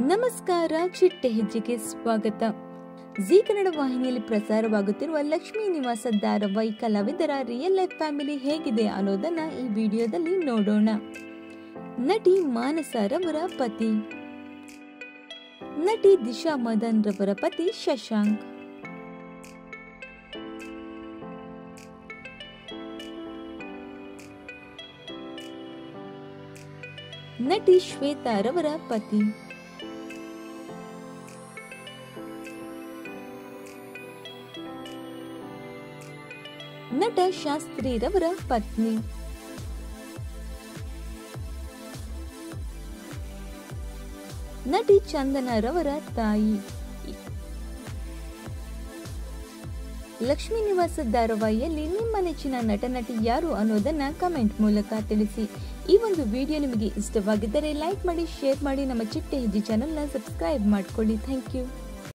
ನಮಸ್ಕಾರ ಚಿಟ್ಟೆ ಹೆಜ್ಜೆಗೆ ಸ್ವಾಗತ ಜಿ ಕನ್ನಡ ವಾಹಿನಿಯಲ್ಲಿ ಪ್ರಸಾರವಾಗುತ್ತಿರುವ ಲಕ್ಷ್ಮೀ ನಿವಾಸ ಧಾರಾವಾಹಿ ಕಲಾವಿದರ ರಿಯಲ್ ಲೈಫ್ ಫ್ಯಾಮಿಲಿ ಹೇಗಿದೆ ಅನ್ನೋದನ್ನ ಈ ವಿಡಿಯೋದಲ್ಲಿ ನೋಡೋಣ ನಟಿ ಮಾನಸರವರ ಪತಿ ನಟಿ ದಿಶಾ ಮದನ್ ರವರ ಪತಿ ಶಶಾಂಕ್ ನಟಿ ಶ್ವೇತಾ ರವರ ಪತಿ ನಟ ಶಾಸ್ತ್ರಿ ರವರ ಪತ್ನಿ ನಟಿ ಚಂದನ ರವರ ತಾಯಿ ಲಕ್ಷ್ಮೀ ನಿವಾಸ ಧಾರಾವಾಹಿಯಲ್ಲಿ ನಿಮ್ಮ ನೆಚ್ಚಿನ ನಟ ನಟಿ ಯಾರು ಅನ್ನೋದನ್ನ ಕಮೆಂಟ್ ಮೂಲಕ ತಿಳಿಸಿ ಈ ಒಂದು ವಿಡಿಯೋ ನಿಮಗೆ ಇಷ್ಟವಾಗಿದ್ದರೆ ಲೈಕ್ ಮಾಡಿ ಶೇರ್ ಮಾಡಿ ನಮ್ಮ ಚಿಟ್ಟೆ ಹೆಜ್ಜೆ ಚಾನೆಲ್ನ ಸಬ್ಸ್ಕ್ರೈಬ್ ಮಾಡ್ಕೊಳ್ಳಿ ಥ್ಯಾಂಕ್ ಯು